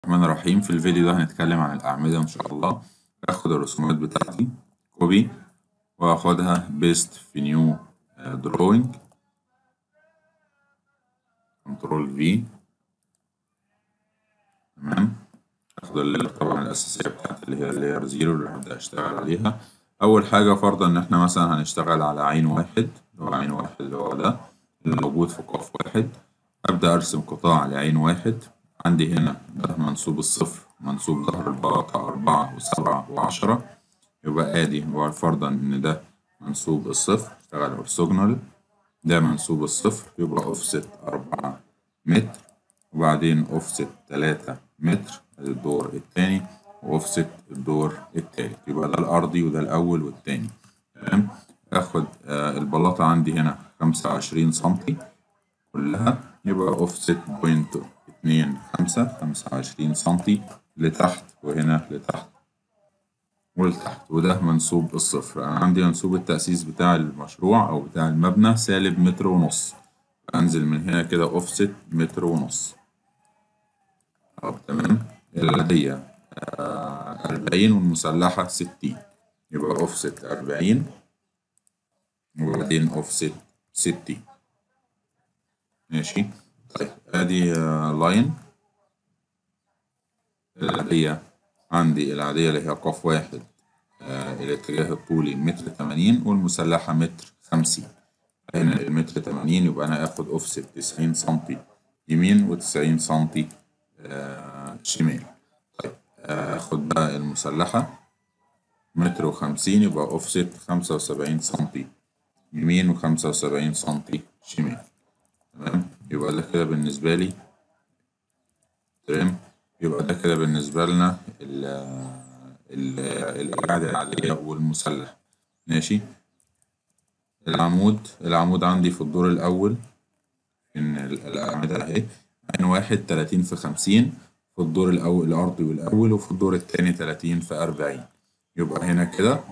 الرحمن الرحيم في الفيديو ده هنتكلم عن الأعمدة إن شاء الله هاخد الرسومات بتاعتي كوبي وهاخدها بيست في نيو دروينج كنترول في تمام هاخد اللير طبعا الأساسية بتاعتي اللي هي اللير زيرو اللي هبدأ أشتغل عليها أول حاجة فرضا إن إحنا مثلا هنشتغل على عين واحد اللي هو عين واحد اللي هو ده اللي موجود في قاف واحد أبدأ أرسم قطاع لعين واحد عندي هنا ده منسوب الصفر منسوب ظهر البلاطة أربعة وسبعة وعشرة يبقى آدي فرضا إن ده منسوب الصفر اشتغل أورثوجونال ده منسوب الصفر يبقى أوفست أربعة متر وبعدين أوفست تلاتة متر أدي الدور التاني وأوفست الدور التالت يبقى ده الأرضي وده الأول والتاني تمام آخد آه البلاطة عندي هنا خمسة وعشرين سنتي كلها يبقى أوفست بوينت اتنين خمسة خمسة وعشرين سنتي لتحت وهنا لتحت ولتحت وده منسوب الصفر أنا عندي منسوب التأسيس بتاع المشروع أو بتاع المبنى سالب متر ونص أنزل من هنا كده أوفست متر ونص طب تمام العادية أربعين والمسلحة ستين يبقى أوفست أربعين وبعدين أوفست ستين ماشي طيب ادي لاين العادية عندي العادية اللي هي قاف واحد آه الاتجاه الطولي متر تمانين والمسلحة متر خمسين هنا المتر تمانين يبقى أنا آخد أوفست تسعين سنتي يمين وتسعين سنتي آه شمال طيب آه آخد بقى المسلحة متر وخمسين يبقى أوفست خمسة وسبعين سنتي يمين وخمسة وسبعين سنتي شمال تمام يبقى ده كده بالنسبة لي تمام يبقى ده كده بالنسبة لنا ال ال القاعدة العادية والمسلح ماشي العمود العمود عندي في الدور الأول إن الأعمدة أهي عين واحد تلاتين في خمسين في الدور الأول الأرضي والأول وفي الدور التاني تلاتين في أربعين يبقى هنا كده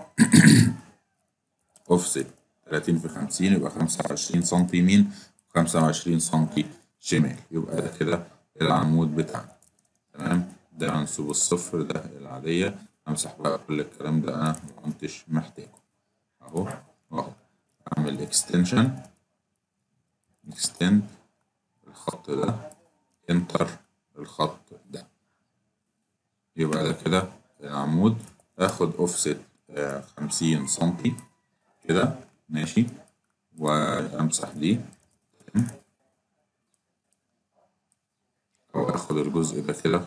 أوفست تلاتين في خمسين يبقى خمسة وعشرين سنتي يمين خمسة وعشرين سنتي شمال يبقى ده كده العمود بتاعنا تمام ده منسوب الصفر ده العادية أمسح بقى كل الكلام ده أنا مكنتش محتاجه أهو أهو أعمل إكستنشن إكستند الخط ده إنتر الخط ده يبقى ده كده العمود آخد أوفست خمسين سنتي كده ماشي وأمسح دي أو آخد الجزء ده كده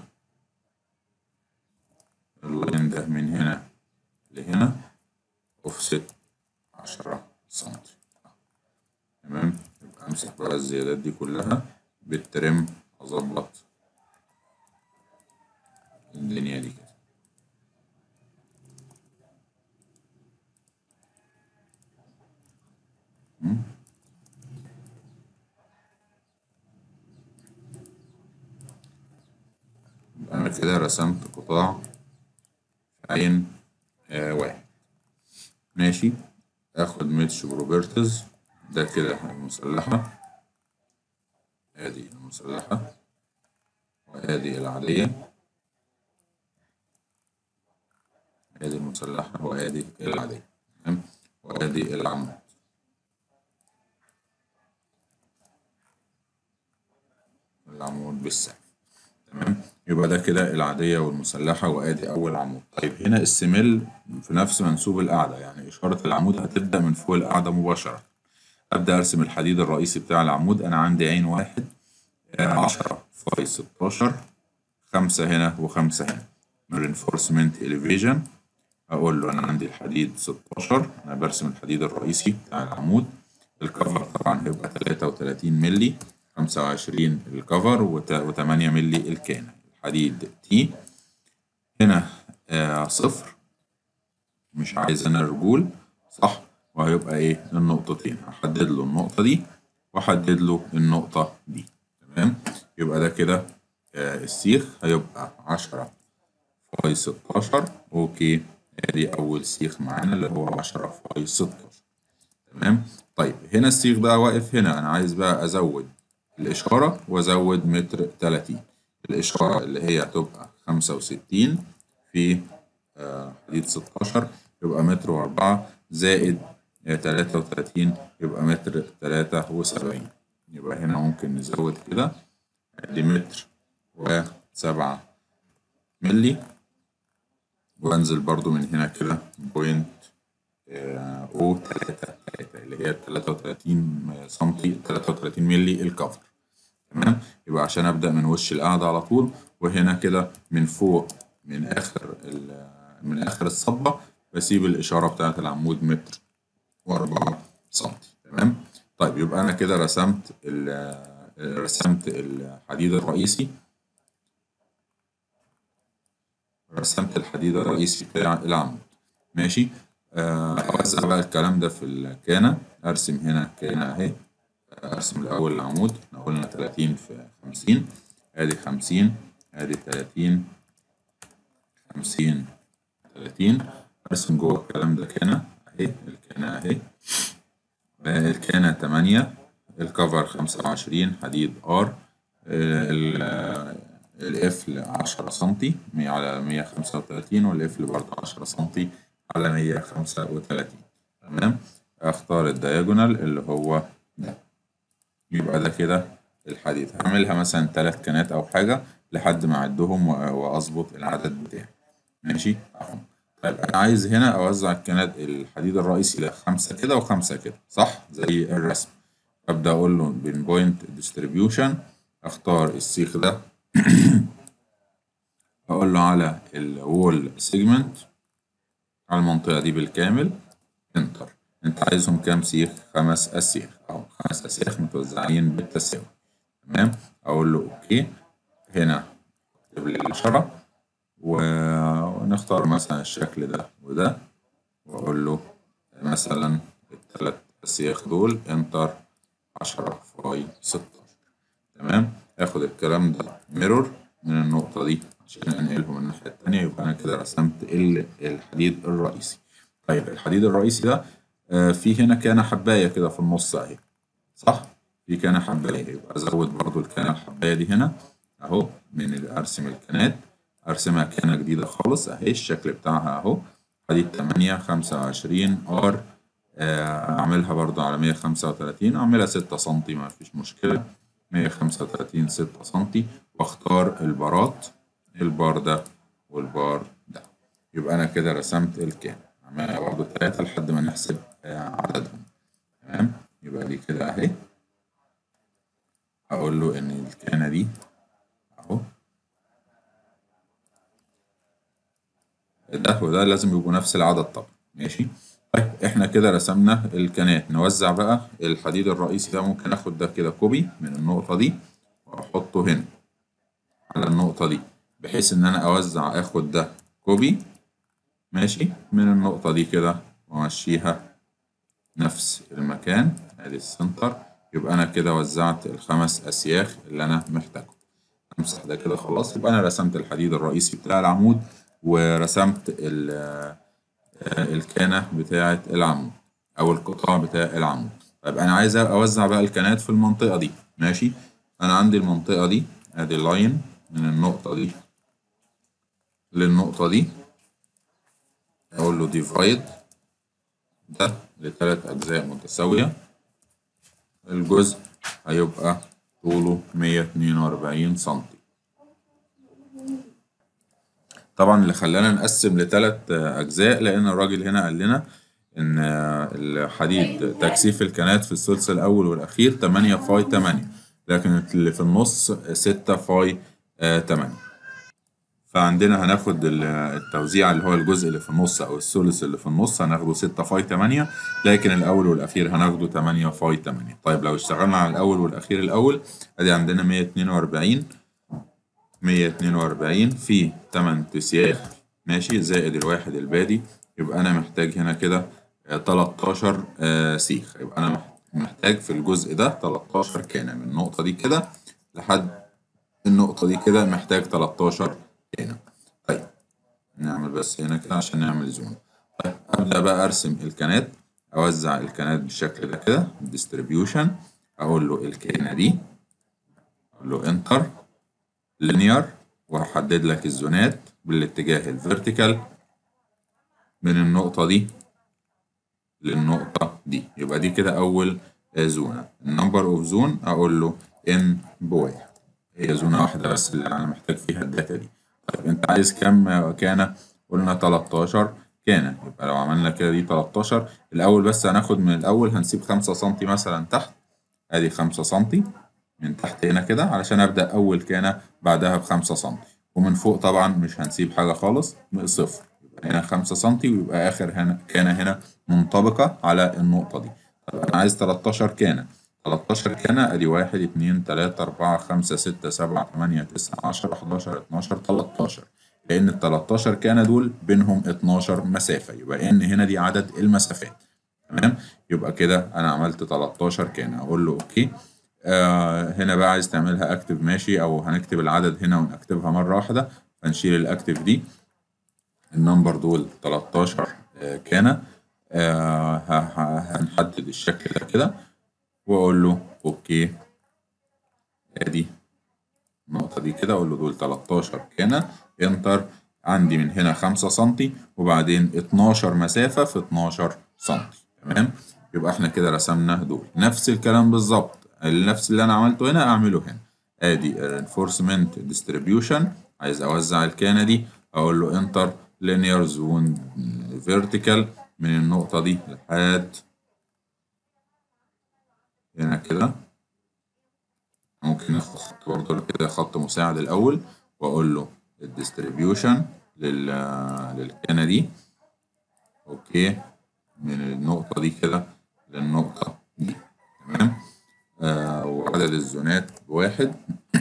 اللاين ده من هنا لهنا أوفست عشرة سنتي تمام يبقى أمسح بقى الزيادات دي كلها بالترم أظبط الدنيا دي كده أنا كده رسمت قطاع في عين آه واحد ماشي آخد ميتش بروبرتز ده كده المسلحة آدي المسلحة وآدي العادية آدي المسلحة وآدي العادية تمام وآدي العمود العمود بالسقف تمام يبقى ده كده العادية والمسلحة وآدي أول عمود طيب هنا السمل في نفس منسوب القاعدة يعني إشارة العمود هتبدأ من فوق القاعدة مباشرة أبدأ أرسم الحديد الرئيسي بتاع العمود أنا عندي عين واحد عشرة فاي ستاشر خمسة هنا وخمسة هنا reinforcement elevation أقول له أنا عندي الحديد ستاشر أنا برسم الحديد الرئيسي بتاع العمود الكفر طبعا هيبقى تلاتة وتلاتين ملي خمسة وعشرين الكفر وتمانية ملي الكانة الحديد تي هنا آه صفر مش عايز أنا رجول صح وهيبقى إيه النقطتين هحدد له النقطة دي وأحدد له النقطة دي تمام يبقى ده كده آه السيخ هيبقى عشرة فاي ستاشر أوكي ادي أول سيخ معانا اللي هو عشرة فاي ستاشر تمام طيب هنا السيخ بقى واقف هنا أنا عايز بقى أزود الإشارة وأزود متر تلاتين الإشارة اللي هي هتبقى خمسة وستين في آه، حديد ستاشر يبقى متر وأربعة زائد تلاتة وتلاتين يبقى متر تلاتة وسبعين يبقى هنا ممكن نزود كده ادي متر وسبعة ملي وانزل برضو من هنا كده بوينت آه، او تلاتة تلاتة اللي هي تلاتة وتلاتين سنتي تلاتة وتلاتين ملي الكفر تمام يبقى عشان ابدا من وش القاعده على طول وهنا كده من فوق من اخر ال- من اخر الصبه بسيب الاشاره بتاعه العمود متر و4 سنتي تمام طيب يبقى انا كده رسمت ال- رسمت الحديد الرئيسي رسمت الحديد الرئيسي بتاع العمود ماشي آه، اوزع بقى الكلام ده في الكانه ارسم هنا كانه اهي ارسم الاول العمود احنا قلنا 30 في 50 ادي 50 ادي 30 50 30 ارسم جوه الكلام ده كانه اهي الكانه اهي آه، الكانه 8 الكفر 25 حديد ار القفل 10 سنتي على 135 والقفل برضه 10 سنتي على 135 تمام اختار الدياجونال اللي هو ده يبقى ده كده الحديد هعملها مثلا تلات كانات او حاجة لحد ما اعدهم و- واظبط العدد بتاعي ماشي اهو طيب انا عايز هنا اوزع الكانات الحديد الرئيسي لخمسة كده وخمسة كده صح زي الرسم ابدا اقول له بين بوينت ديستريبيوشن اختار السيخ ده اقول له على الوول سيجمنت على المنطقة دي بالكامل انتر انت عايزهم كام سيخ خمس اسياخ اهو خمس اسياخ متوزعين بالتساوي تمام اقول له اوكي هنا اكتب لي الاشاره و- ونختار مثلا الشكل ده وده واقول له مثلا الثلاث اسياخ دول انتر 10 فاي 16 تمام اخد الكلام ده ميرور من النقطه دي عشان انقلهم الناحيه التانيه يبقى انا كده رسمت ال- الحديد الرئيسي طيب الحديد الرئيسي ده آه، في هنا كان حبايه كده في النص اهي صح في كان حبايه يبقى ازود برضو الكان الحبايه دي هنا اهو من ال- ارسم الكانات ارسمها كانه جديده خالص اهي الشكل بتاعها اهو حديد 8 25 ار آه، اعملها برضو على 135 اعملها 6 سم ما فيش مشكله 135 6 سم واختار البارات البار ده والبار ده يبقى انا كده رسمت الكان عملها برضو ثلاثة لحد ما نحسب آه، عددهم تمام يبقى دي كده اهي هقول له ان الكانة دي اهو ده وده لازم يبقوا نفس العدد طبعا ماشي طيب احنا كده رسمنا الكانات نوزع بقى الحديد الرئيسي ده ممكن اخد ده كده كوبي من النقطة دي واحطه هنا على النقطة دي بحيث ان انا اوزع اخد ده كوبي ماشي من النقطة دي كده وامشيها نفس المكان ادي السنتر يبقى انا كده وزعت الخمس اسياخ اللي انا محتاجهم امسح ده كده خلاص يبقى انا رسمت الحديد الرئيسي بتاع العمود ورسمت ال- آه، الكانة بتاعة العمود او القطاع بتاع العمود طيب انا عايز اوزع بقى الكانات في المنطقة دي ماشي انا عندي المنطقة دي ادي اللاين من النقطة دي للنقطة دي اقول له ديفايد ده لثلاث أجزاء متساوية الجزء هيبقى طوله 142 سنتي طبعا اللي خلانا نقسم لثلاث أجزاء لأن الراجل هنا قال لنا إن الحديد تكثيف الكنات في الثلث الأول والأخير 8 فاي 8 لكن اللي في النص 6 فاي 8 فعندنا هناخد ال- التوزيع اللي هو الجزء اللي في النص او الثلث اللي في النص هناخده 6 فاي 8 لكن الاول والاخير هناخده 8 فاي 8 طيب لو اشتغلنا على الاول والاخير الاول ادي عندنا 142 142 في 8 تسياخ ماشي زائد الواحد البادي يبقى انا محتاج هنا كده آه، 13 آه، سيخ يبقى انا مح- محتاج في الجزء ده 13 كان من النقطة دي كده لحد النقطة دي كده محتاج 13 هنا طيب نعمل بس هنا كده عشان نعمل زوم طيب أبدأ بقى أرسم الكنات أوزع الكنات بالشكل ده كده ديستريبيوشن أقول له الكنة دي أقول له انتر linear وهحدد لك الزونات بالاتجاه الفيرتيكال من النقطة دي للنقطة دي يبقى دي كده أول زونة النمبر أوف زون أقول له إن بواحد هي زونة واحدة بس اللي أنا محتاج فيها الداتا دي طيب أنت عايز كام كان قلنا 13 كان يبقى لو عملنا كده دي 13 الأول بس هناخد من الأول هنسيب 5 سنتي مثلا تحت أدي 5 سنتي من تحت هنا كده علشان أبدأ أول كان بعدها بخمسة سنتي ومن فوق طبعا مش هنسيب حاجة خالص صفر يبقى هنا خمسة سنتي ويبقى آخر هنا كان هنا منطبقة على النقطة دي طب أنا عايز 13 كان 13 كان أدي واحد اتنين تلاتة أربعة خمسة ستة سبعة تمانية تسعة عشرة حداشر اتناشر تلاتاشر لأن ال 13 كان دول بينهم 12 مسافة يبقى إن هنا دي عدد المسافات تمام يبقى كده أنا عملت 13 كان أقول له أوكي آه هنا بقى عايز تعملها اكتف ماشي او هنكتب العدد هنا ونكتبها مره واحده فنشيل الاكتف دي النمبر دول 13 آه كان آه هنحدد الشكل ده كده واقول له اوكي ادي النقطه دي كده اقول له دول 13 كان انتر عندي من هنا 5 سم وبعدين 12 مسافه في 12 سم تمام يبقى احنا كده رسمنا دول نفس الكلام بالظبط نفس اللي انا عملته هنا اعمله هنا ادي reinforcement distribution عايز اوزع الكانه دي اقول له انتر linear zone vertical من النقطه دي لحد هنا كده ممكن ناخد خط برضه كده خط مساعد الاول واقول له الديستريبيوشن لل للكانه دي اوكي من النقطه دي كده للنقطه دي تمام آه وعدد الزونات بواحد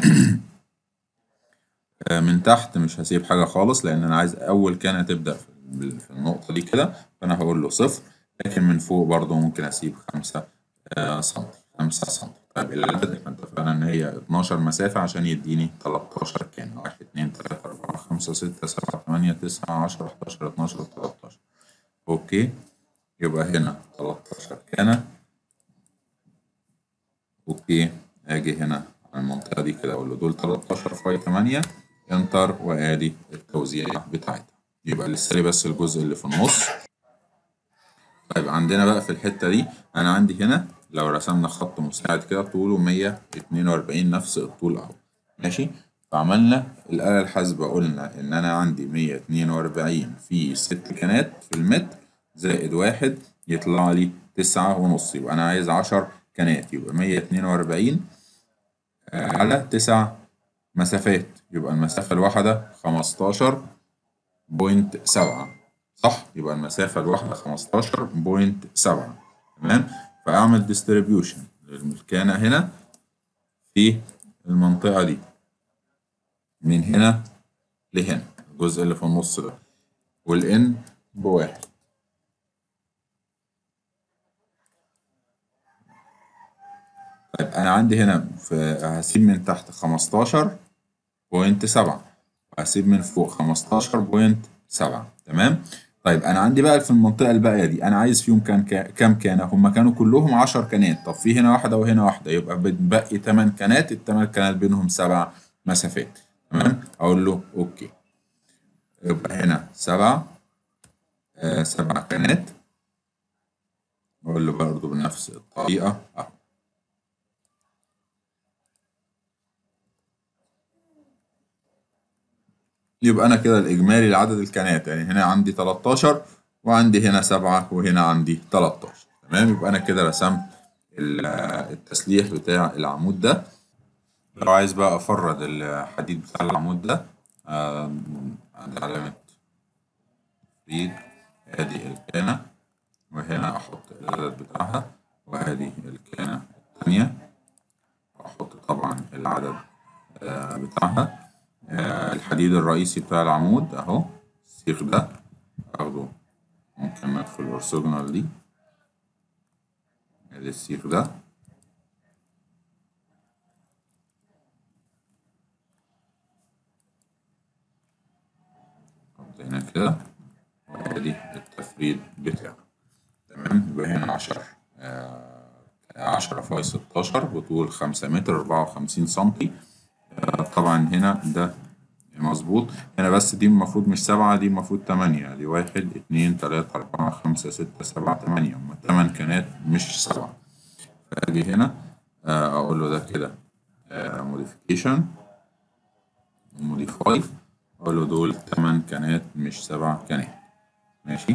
آه من تحت مش هسيب حاجة خالص لأن أنا عايز أول كان تبدأ في النقطة دي كده فأنا هقول له صفر لكن من فوق برضه ممكن أسيب خمسة آه سنتي خمسة سنتي طيب العدد احنا اتفقنا إن هي 12 مسافة عشان يديني 13 كان واحد اتنين تلاتة أربعة خمسة ستة سبعة تمانية تسعة عشرة حداشر اتناشر تلاتاشر أوكي يبقى هنا 13 كان اوكي اجي هنا على المنطقه دي كده اقول له دول 13 فاي 8 انتر وادي التوزيع بتاعتها يبقى لسه لي بس الجزء اللي في النص طيب عندنا بقى في الحته دي انا عندي هنا لو رسمنا خط مساعد كده طوله 142 نفس الطول اهو ماشي فعملنا الآلة الحاسبة قلنا إن أنا عندي 142 في ست كانات في المتر زائد واحد يطلع لي تسعة ونص يبقى أنا عايز 10 كانات يبقى 142 على تسع مسافات يبقى المسافة الواحدة 15.7 صح يبقى المسافة الواحدة 15.7 تمام فأعمل ديستريبيوشن للمكانة هنا في المنطقة دي من هنا لهنا الجزء اللي في النص ده والإن بواحد طيب أنا عندي هنا في هسيب من تحت خمستاشر بوينت سبعة وهسيب من فوق خمستاشر بوينت سبعة تمام طيب أنا عندي بقى في المنطقة الباقية دي أنا عايز فيهم كام كام كانة هما كانوا كلهم عشر كانات طب في هنا واحدة وهنا واحدة يبقى بتبقي تمن كانات التمن كانات بينهم سبع مسافات تمام أقول له أوكي يبقى هنا سبعة آه سبع كانات أقول له برضه بنفس الطريقة أهو يبقى أنا كده الإجمالي لعدد الكانات يعني هنا عندي 13 وعندي هنا 7 وهنا عندي 13 تمام يبقى أنا كده رسمت التسليح بتاع العمود ده لو عايز بقى أفرد الحديد بتاع العمود ده عندي علامة ريد أدي الكانة وهنا أحط العدد بتاعها وأدي الكانة التانية وأحط طبعا العدد بتاعها الحديد الرئيسي بتاع العمود اهو السيخ ده اخده ممكن ندخل الارثوجونال دي ادي السيخ ده احط هنا كده وادي التفريد بتاعه تمام يبقى هنا عشرة عشرة فاي ستاشر بطول خمسة متر أربعة وخمسين سنتي آه، طبعا هنا ده مظبوط هنا بس دي المفروض مش سبعة دي المفروض تمانية دي واحد اتنين تلاتة أربعة خمسة ستة سبعة تمانية هما تمن كانات مش سبعة فأجي هنا آه، أقول له ده كده موديفيكيشن موديفاي أقول له دول تمن كانات مش سبع كانات ماشي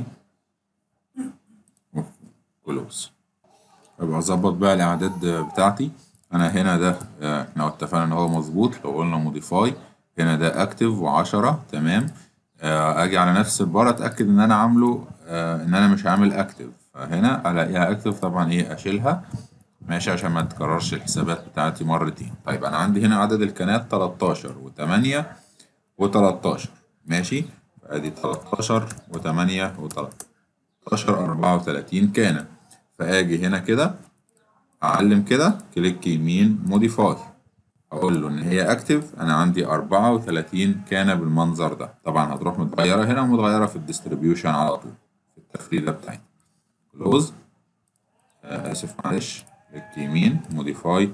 كلوز يبقى أظبط بقى الإعداد بتاعتي أنا هنا ده آه، إحنا اتفقنا إن هو مظبوط لو قلنا موديفاي هنا ده اكتف وعشرة تمام آه، اجي على نفس البار اتاكد ان انا عامله آه، ان انا مش عامل اكتف فهنا الاقيها اكتف طبعا ايه اشيلها ماشي عشان ما تكررش الحسابات بتاعتي مرتين طيب انا عندي هنا عدد الكنات 13 و8 و13 ماشي فادي 13 و8 و13 34 كان فاجي هنا كده اعلم كده كليك يمين موديفاي اقول له ان هي اكتف انا عندي 34 كان بالمنظر ده طبعا هتروح متغيره هنا ومتغيره في الديستريبيوشن على طول في التفريده بتاعتي كلوز آه اسف معلش كليك يمين موديفاي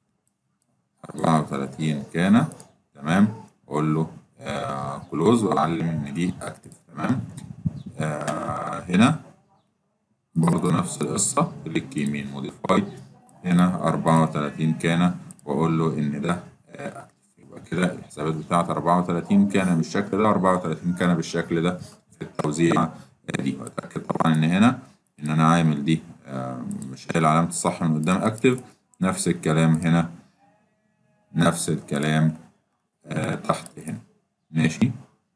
34 كان تمام اقول له آه كلوز واعلم ان دي اكتف تمام آه هنا برضه نفس القصه كليك يمين موديفاي هنا 34 كان واقول له ان ده اكتف يبقى كده الحسابات بتاعت 34 كان بالشكل ده 34 كان بالشكل ده في التوزيع دي واتاكد طبعا ان هنا ان انا عامل دي آه، مش شايل علامه الصح من قدام اكتف نفس الكلام هنا نفس الكلام آه، تحت هنا ماشي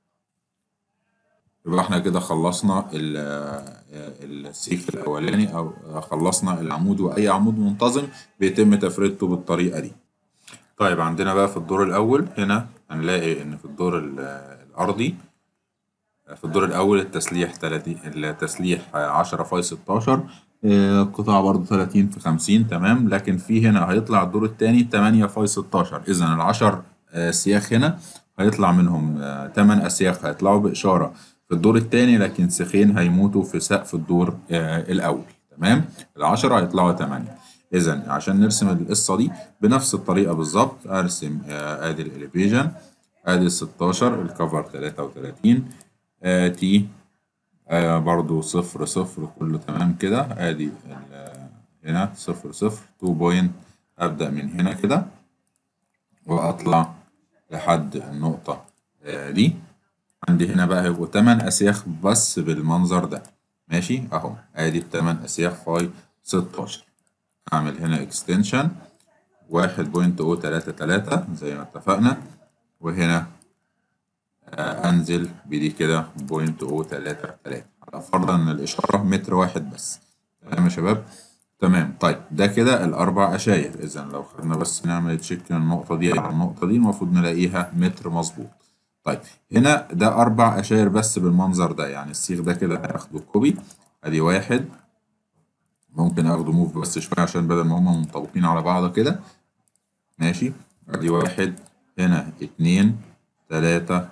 يبقى احنا كده خلصنا ال- آه، السيخ الاولاني او خلصنا العمود واي عمود منتظم بيتم تفريدته بالطريقه دي طيب عندنا بقى في الدور الأول هنا هنلاقي إن في الدور ال- الأرضي في الدور الأول التسليح 30 التسليح 10 فاي 16 آه، قطاع برضه 30 في 50 تمام لكن في هنا هيطلع الدور الثاني 8 فاي 16 إذا ال 10 آه، سياخ هنا هيطلع منهم 8 أسياخ هيطلعوا بإشارة في الدور الثاني لكن سيخين هيموتوا في سقف الدور آه، الأول تمام ال 10 هيطلعوا 8 إذا عشان نرسم القصة دي بنفس الطريقة بالظبط أرسم آه، آدي الإليفيجن آدي ال 16 الكفر 33 آه تي آه برضو صفر صفر كله تمام كده ادي ال- هنا صفر صفر تو بوينت ابدأ من هنا كده واطلع لحد النقطة آه دي عندي هنا بقى هيبقوا تمن اسياخ بس بالمنظر ده ماشي اهو ادي التمن اسياخ فاي 16 اعمل هنا اكستنشن واحد بوينت او تلاتة تلاتة زي ما اتفقنا وهنا آه، انزل بدي كده بوينت او تلاتة تلاتة على فرضا ان الاشارة متر واحد بس تمام يا شباب تمام طيب ده كده الاربع اشاير اذا لو خدنا بس نعمل تشيك النقطة دي على النقطة دي المفروض نلاقيها متر مظبوط طيب هنا ده اربع اشاير بس بالمنظر ده يعني السيخ ده كده هاخده كوبي ادي واحد ممكن اخده موف بس شوية عشان بدل ما هما منطبقين على بعض كده ماشي ادي واحد هنا اتنين تلاتة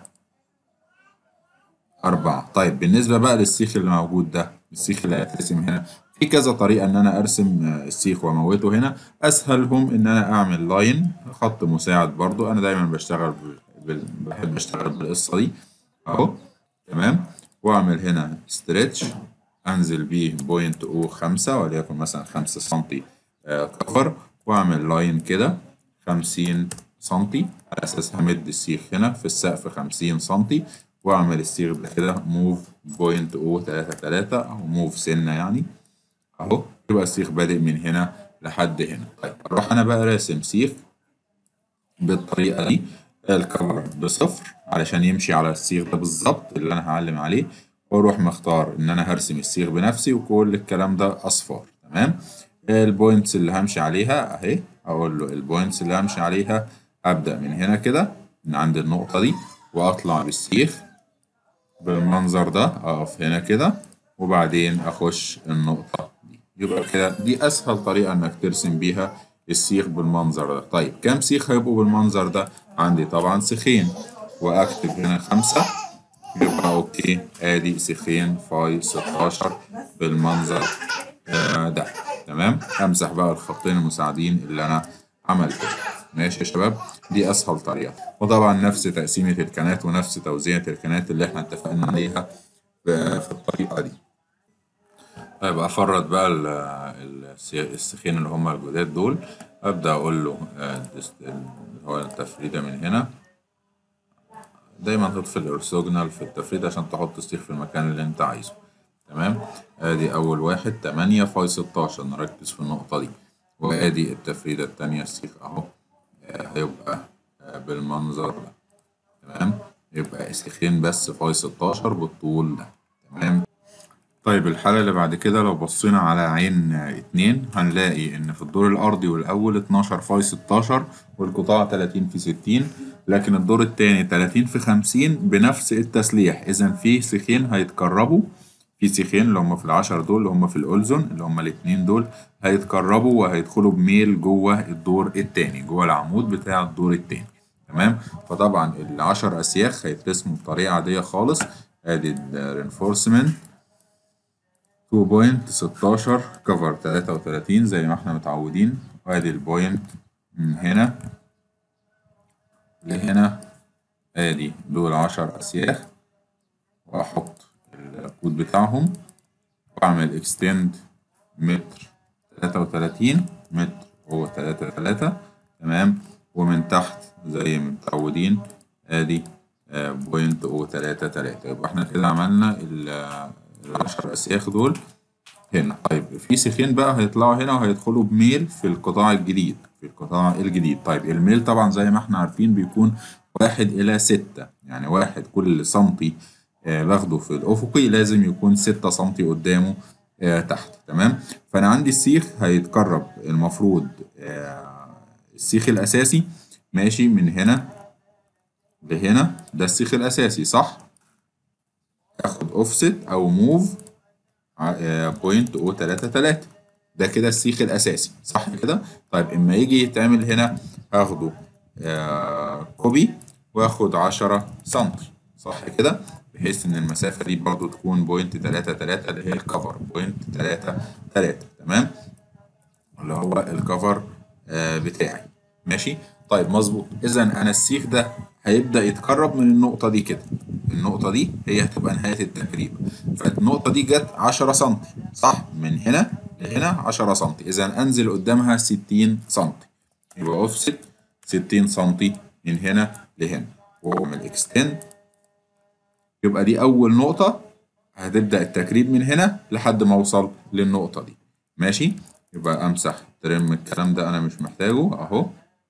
أربعة طيب بالنسبة بقى للسيخ اللي موجود ده السيخ اللي هيترسم هنا في كذا طريقة إن أنا أرسم آه، السيخ وأموته هنا أسهلهم إن أنا أعمل لاين خط مساعد برضو أنا دايما بشتغل بال... بال- بحب أشتغل بالقصة دي أهو تمام وأعمل هنا ستريتش أنزل بيه بوينت أو خمسة وليكن مثلا خمسة سنتي آه، كفر وأعمل لاين كده خمسين سنتي على أساس همد السيخ هنا في السقف خمسين سنتي وأعمل السيخ ده كده موف بوينت أو تلاتة تلاتة أو موف سنة يعني أهو يبقى السيخ بادئ من هنا لحد هنا طيب أروح أنا بقى راسم سيخ بالطريقة دي الكفر بصفر علشان يمشي على السيخ ده بالظبط اللي أنا هعلم عليه وأروح مختار إن أنا هرسم السيخ بنفسي وكل الكلام ده أصفار تمام البوينتس اللي همشي عليها أهي أقول له البوينتس اللي همشي عليها أبدأ من هنا كده من عند النقطة دي وأطلع بالسيخ بالمنظر ده أقف هنا كده وبعدين أخش النقطة دي يبقى كده دي أسهل طريقة إنك ترسم بيها السيخ بالمنظر ده طيب كام سيخ هيبقوا بالمنظر ده؟ عندي طبعا سيخين وأكتب هنا خمسة يبقى أوكي آدي سيخين فاي 16 بالمنظر آه ده تمام أمسح بقى الخطين المساعدين اللي أنا عملتهم ماشي يا شباب دي اسهل طريقه وطبعا نفس تقسيمه الكنات ونفس توزيعه الكنات اللي احنا اتفقنا عليها في في الطريقه دي طيب افرد بقى ال- ال- السخين اللي هم الجداد دول ابدا اقول له آه، ديست- اللي هو التفريده من هنا دايما تطفي الارثوجونال في التفريد عشان تحط السيخ في المكان اللي انت عايزه تمام ادي اول واحد تمانية فاي ستاشر نركز في النقطة دي وادي التفريدة التانية السيخ اهو آه، هيبقى آه، بالمنظر ده تمام يبقى سيخين بس فاي ستاشر بالطول ده تمام طيب الحالة اللي بعد كده لو بصينا على عين آه، اتنين هنلاقي إن في الدور الأرضي والأول 12 فاي 16 والقطاع 30 في 60 لكن الدور التاني 30 في 50 بنفس التسليح إذا في سيخين هيتكربوا في سيخين اللي هم في العشر دول اللي هم في الأولزون اللي هم الاتنين دول هيتكربوا وهيدخلوا بميل جوه الدور التاني جوه العمود بتاع الدور التاني تمام فطبعا العشر أسياخ هيترسموا بطريقة عادية خالص ادي الرينفورسمنت 2.16 كفر 33 زي ما احنا متعودين وادي البوينت من هنا لهنا ادي دول 10 اسياخ واحط الكود بتاعهم واعمل اكستند متر 33 متر هو 3 3 تمام ومن تحت زي ما متعودين ادي آه، بوينت او 3 3 يبقى احنا كده عملنا ال- العشر اسياخ دول هنا طيب في سيخين بقى هيطلعوا هنا وهيدخلوا بميل في القطاع الجديد في القطاع الجديد طيب الميل طبعا زي ما احنا عارفين بيكون واحد إلى ستة يعني واحد كل سنتي آه، باخده في الأفقي لازم يكون ستة سنتي قدامه آه، تحت تمام فأنا عندي السيخ هيتقرب المفروض آه، السيخ الأساسي ماشي من هنا لهنا ده السيخ الأساسي صح؟ اخد اوفست او موف بوينت او 3 3 ده كده السيخ الاساسي صح كده طيب اما يجي يتعمل هنا هاخده آه كوبي واخد 10 سنتي صح كده بحيث ان المسافه دي برضو تكون بوينت 3 3 اللي هي الكفر بوينت 3 3 تمام اللي هو الكفر آه بتاعي ماشي طيب مظبوط اذا انا السيخ ده هيبدا يتقرب من النقطه دي كده النقطه دي هي هتبقى نهايه التقريب فالنقطه دي جت 10 سم صح من هنا لهنا 10 سم اذا انزل قدامها 60 سم يبقى اوفست 60 سم من هنا لهنا واعمل اكستند يبقى دي اول نقطه هتبدا التقريب من هنا لحد ما اوصل للنقطه دي ماشي يبقى امسح ترم الكلام ده انا مش محتاجه اهو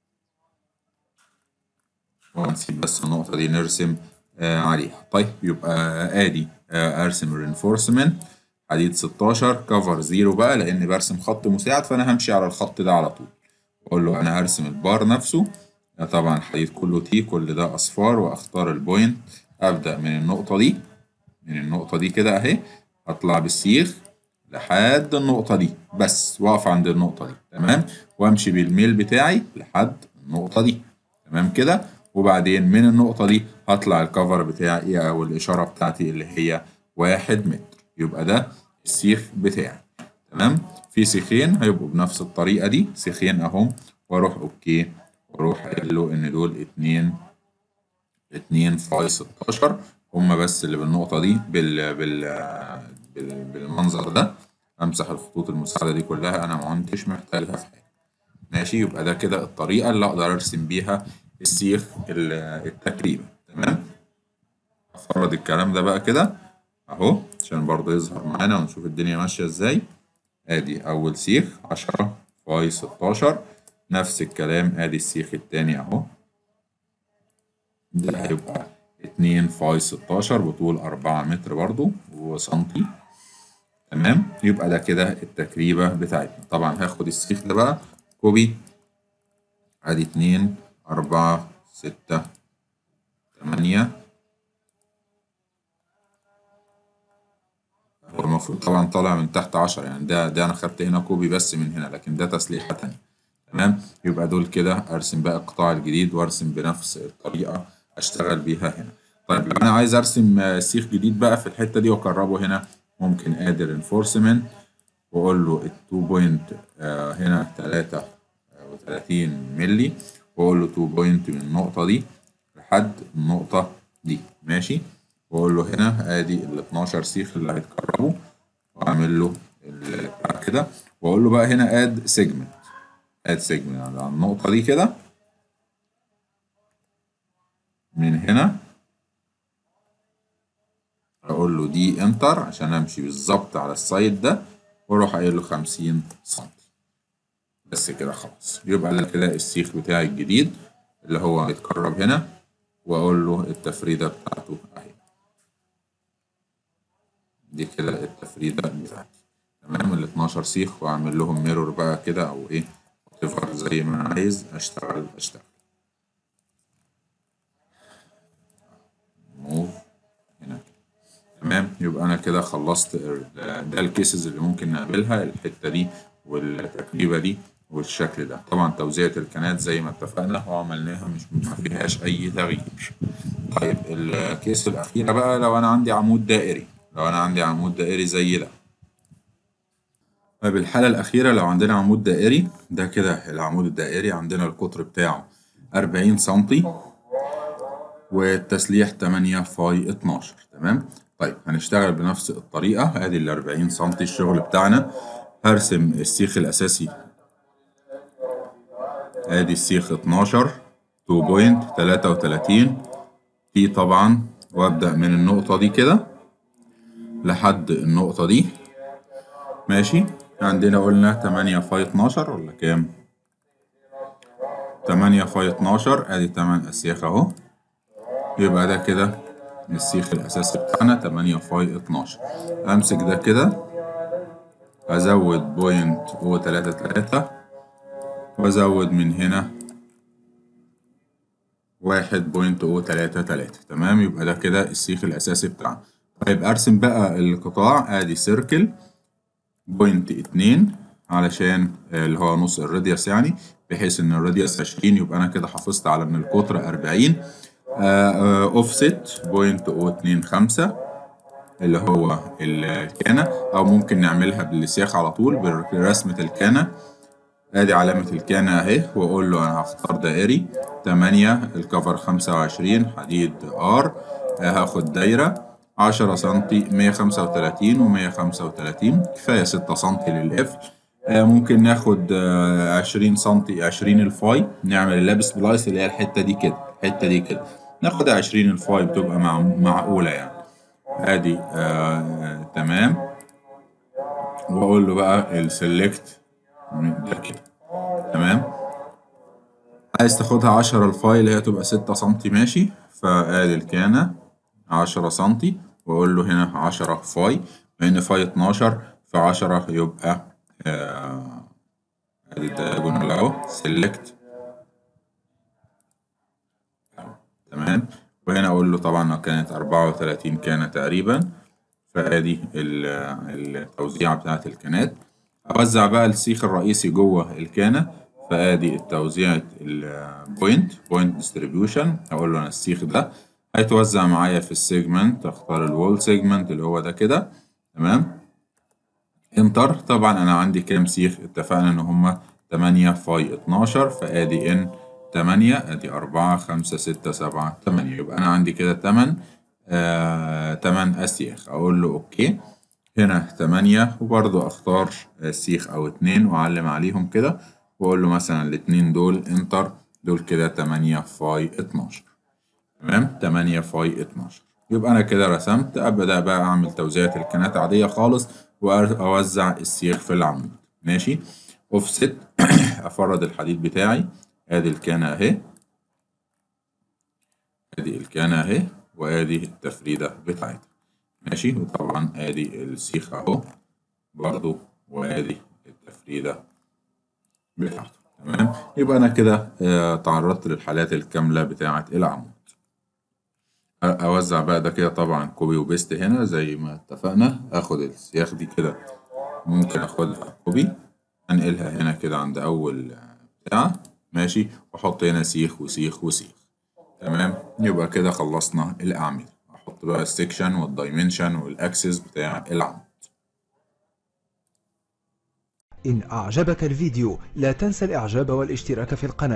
ونسيب بس النقطة دي نرسم آه عليها طيب يبقى ادي آه ارسم الرينفورسمنت حديد 16 كفر زيرو بقى لان برسم خط مساعد فانا همشي على الخط ده على طول واقول له انا هرسم البار نفسه ده طبعا حديد كله تي كل ده اصفار واختار البوينت ابدا من النقطة دي من النقطة دي كده اهي اطلع بالسيخ لحد النقطة دي بس واقف عند النقطة دي تمام وامشي بالميل بتاعي لحد النقطة دي تمام كده وبعدين من النقطة دي هطلع الكفر بتاعي أو الإشارة بتاعتي اللي هي واحد متر يبقى ده السيخ بتاعي تمام في سيخين هيبقوا بنفس الطريقة دي سيخين أهم وأروح أوكي وأروح قايل له إن دول اتنين اتنين فاي 16 هما بس اللي بالنقطة دي بال بال بال بالمنظر ده أمسح الخطوط المساعدة دي كلها أنا ما كنتش محتاجها في حاجة ماشي يبقى ده كده الطريقة اللي أقدر أرسم بيها السيخ التكريبة تمام أفرد الكلام ده بقى كده أهو عشان برضه يظهر معانا ونشوف الدنيا ماشية إزاي آدي أول سيخ 10 فاي 16 نفس الكلام آدي السيخ التاني أهو ده هيبقى 2 فاي 16 بطول 4 متر برضه وسنتي تمام يبقى ده كده التكريبة بتاعتنا طبعا هاخد السيخ ده بقى كوبي ادي اتنين أربعة ستة تمانية هو المفروض طبعا طالع من تحت عشرة يعني ده ده أنا خدت هنا كوبي بس من هنا لكن ده تسليحة تانية تمام يبقى دول كده أرسم بقى القطاع الجديد وأرسم بنفس الطريقة أشتغل بيها هنا طيب لو أنا عايز أرسم سيخ جديد بقى في الحتة دي وأقربه هنا ممكن ادي الانفورسمنت واقول له التو بوينت هنا 33 ملي واقول له 2 بوينت من النقطة دي لحد النقطة دي ماشي واقول له هنا ادي ال 12 سيخ اللي هيتكرروا واعمل له ال- بتاع كده واقول له بقى هنا اد سيجمنت اد سيجمنت على النقطة دي كده من هنا اقول له دي انتر عشان امشي بالظبط على السايد ده واروح قايل له 50 سم بس كده خلاص يبقى ده كده السيخ بتاعي الجديد اللي هو هيتكرر هنا واقول له التفريده بتاعته اهي دي كده التفريده بتاعتي تمام ال 12 سيخ واعمل لهم ميرور بقى كده او ايه whatever زي ما انا عايز اشتغل اشتغل موف هنا تمام يبقى انا كده خلصت ال- ده الكيسز اللي ممكن نقابلها الحته دي والتركيبه دي والشكل ده طبعا توزيعة الكنات زي ما اتفقنا وعملناها مش ما فيهاش اي تغيير طيب الكيس الاخيره بقى لو انا عندي عمود دائري لو انا عندي عمود دائري زي ده طيب الحالة الأخيرة لو عندنا عمود دائري ده كده العمود الدائري عندنا القطر بتاعه 40 سنتي والتسليح 8 فاي 12 تمام طيب هنشتغل بنفس الطريقة ادي ال 40 سنتي الشغل بتاعنا هرسم السيخ الأساسي ادي السيخ 12 2.33 في طبعا وابدأ من النقطة دي كده لحد النقطة دي ماشي عندنا قلنا 8 فاي 12 ولا كام 8 فاي 12 ادي 8 اسياخ اهو يبقى ده كده السيخ الاساسي بتاعنا 8 فاي 12 امسك ده كده ازود بوينت او 3 3 وازود من هنا واحد بوينت او تلاتة تلاتة تمام يبقى ده كده السيخ الأساسي بتاعنا طيب أرسم بقى القطاع آدي سيركل بوينت اتنين علشان اللي هو نص الراديوس يعني بحيث إن الراديوس عشرين يبقى أنا كده حافظت على إن القطر أربعين أوفست بوينت أو اتنين خمسة اللي هو الكانة أو ممكن نعملها بالسياخ على طول برسمة الكانة ادي علامة الكانة اهي واقول له انا هختار دائري تمانية الكفر خمسة وعشرين حديد ار هاخد دايرة عشرة سنتي مية خمسة وتلاتين ومية خمسة وتلاتين كفاية ستة سنتي للقفل ممكن ناخد عشرين سنتي عشرين الفاي نعمل اللاب سبلايس اللي هي الحتة دي كده الحتة دي كده ناخد عشرين الفاي بتبقى مع معقولة يعني ادي آه تمام واقول له بقى السلكت ده كده تمام عايز تاخدها عشرة الفاي اللي هي تبقى ستة سنتي ماشي فادي الكانة عشرة سنتي واقول له هنا عشرة فاي لان فاي اتناشر في عشرة يبقى آه ادي الدايجونال اهو سيلكت تمام وهنا اقول له طبعا كانت أربعة وتلاتين كانة تقريبا فادي التوزيعة بتاعت الكانات اوزع بقى السيخ الرئيسي جوه الكانه فادي التوزيعة البوينت بوينت ديستريبيوشن هقول له انا السيخ ده هيتوزع معايا في السيجمنت اختار الوول سيجمنت اللي هو ده كده تمام انتر طبعا انا عندي كام سيخ اتفقنا ان هما 8 فاي 12 فادي ان 8 ادي 4 5 6 7 8 يبقى انا عندي كده 8 آه 8 اسياخ اقول له اوكي هنا تمانية وبرضو أختار سيخ أو اتنين وأعلم عليهم كده وأقول له مثلا الاتنين دول انتر دول كده تمانية فاي اتناشر تمام تمانية فاي اتناشر يبقى أنا كده رسمت أبدأ بقى أعمل توزيعة الكنات عادية خالص وأوزع السيخ في العمود ماشي أوفست أفرد الحديد بتاعي آدي الكانة أهي آدي الكانة أهي وآدي التفريدة بتاعتها ماشي وطبعا ادي السيخ اهو برضو وادي التفريدة بتاعته تمام يبقى انا كده آه تعرضت للحالات الكاملة بتاعة العمود اوزع بقى ده كده طبعا كوبي وبيست هنا زي ما اتفقنا اخد السياخ دي كده ممكن اخدها كوبي انقلها هنا كده عند اول بتاع ماشي واحط هنا سيخ وسيخ وسيخ تمام يبقى كده خلصنا الاعمده احط بقى السكشن والدايمنشن والاكسس بتاع العمود إن أعجبك الفيديو لا تنسى الإعجاب والاشتراك في القناة